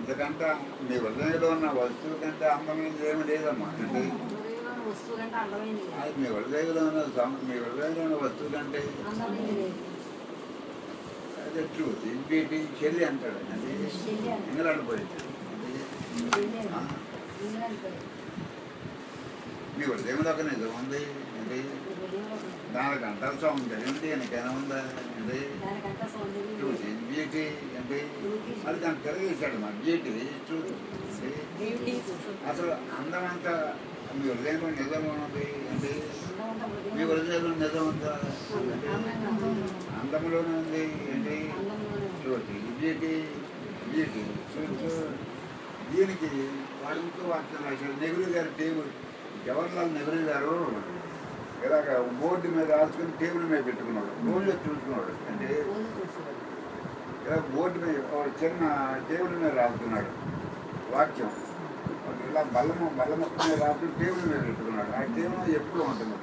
అంతకంటే మీ హృదయంలో ఉన్న వస్తువు కంటే అందమైనది ఏమి లేదమ్మా అంటే హృదయంలోని వస్తువు కంటే అందమైంది లేదు. అది మీ హృదయంలో ఉన్న సం- మీ హృదయంలో ఉన్న వస్తువు కంటే అందమైంది లేదు. అదే ట్రూత్ ఇంటి చెల్లి అంటాడు అది చెల్లి అంటాడు. ఇంగ్లాండ్ పోయింది చెల్లి ఆ. అంటాడు. ఇంగ్లాండ్ పోయి. మీ హృదయంలో ఒక నిజం ఉంది ఏంటి హృదయంలో ఉంది. దానికంటే సౌందర్యం దేనికైనా ఉందా ఏంటి దానికంటే సౌందర్యం ట్రూత్ లేదు. బ్యూటీ ఏంటి అది దాన్ని తిరగేశాడు మా బ్యూటీ ట్రూత్ బ్యూటీ అసలు అందం అంతా మీ హృదయంలో నిజం ఉంది ఏంటి అందం అంతా మీ హృదయంలో హృదయంలో నిజం ఉందా ఏంటి? అందంగా ఉంది. అందములోనే ఉంది ఏంటి అందంలోనే ఉంది. ట్రూత్ బ్యూటీ బ్యూటీ ట్రూత్ దీనికి వాడు ఇంకో వాక్యం రాశాడు నెహ్రూ గారి టేబుల్ జవహర్లాల్ నెహ్రూ గారు ఇలాగ బోర్డు మీద రాసుకుని టేబుల్ మీద పెట్టుకున్నాడు రోజు చూసుకున్నాడు అంటే రోజు చూసేవాడు. ఇలా బోర్డు మీద ఒక చిన్న టేబుల్ మీద రాసుకున్నాడు వాక్యం ఒక ఇలా బల్లము బల్ల మొక్క మీద రాసుకుని టేబుల్ మీద పెట్టుకున్నాడు ఆ టేబుల్ ఎప్పుడు ఉంటుంది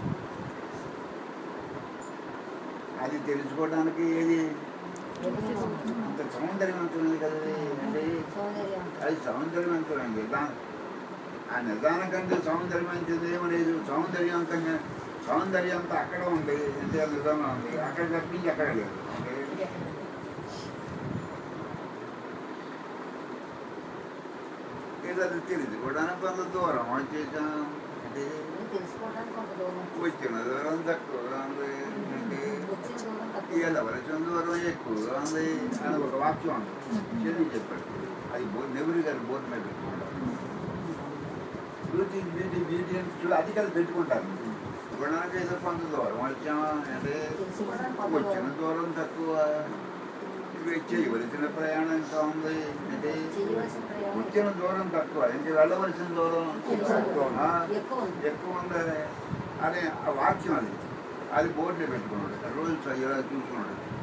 అది తెలుసుకోవడానికి ఏది ఎదురుగా ఉంది. అంత సౌందర్యవంతమైంది కదా అది. అంటే సౌందర్యం అది సౌందర్యవంతమైంది దా- ఆ నిదానం కంటే సౌందర్యమైనది ఏమీ లేదు సౌందర్యవంతంగా సౌందర్యం అంతా అక్కడ ఉంది అంటే నిజంగా ఉంది అక్కడ తప్పించి అక్కడ లేదు అంటే ఏదో అది తెలియదు కూడా కొంత దూరం వచ్చేసాం అంటే ఇది తెలుసుకోవడానికి కొంత దూరం వచ్చిన దూరం తక్కువగా ఉంది అంటే వచ్చిన దూరం తక్కువ వెళ్ళవలసిన దూరం ఎక్కువగా ఉంది అని ఒక వాక్యం ఉంది చెల్లి చెప్పాడు అది బో- నెహ్రూ గారి బోర్డు మీద పెట్టుకుంటారు బ్యూటీ బ్యూటీ బ్యూటీ అని చూ అది కలిసి పెట్టుకుంటారు గుణానికి ఏదో కొంత దూరం వచ్చామా అంటే తెలుసుకోవడానికి కొంత వచ్చిన దూరం దూరం తక్కువ ఇవి చేయవలసిన ప్రయాణం ఎంత ఉంది అంటే చేయవలసిన ప్రయాణం వచ్చిన దూరం తక్కువ ఇంక వెళ్ళవలసిన దూరం ఎక్కువ. ఆ, ఎక్కువ ఉంది ఎక్కువ ఉంది అని ఆ వాక్యం అది అది బోర్డులో పెట్టుకున్నాడు రోజు చదివేలా చూసుకున్నాడు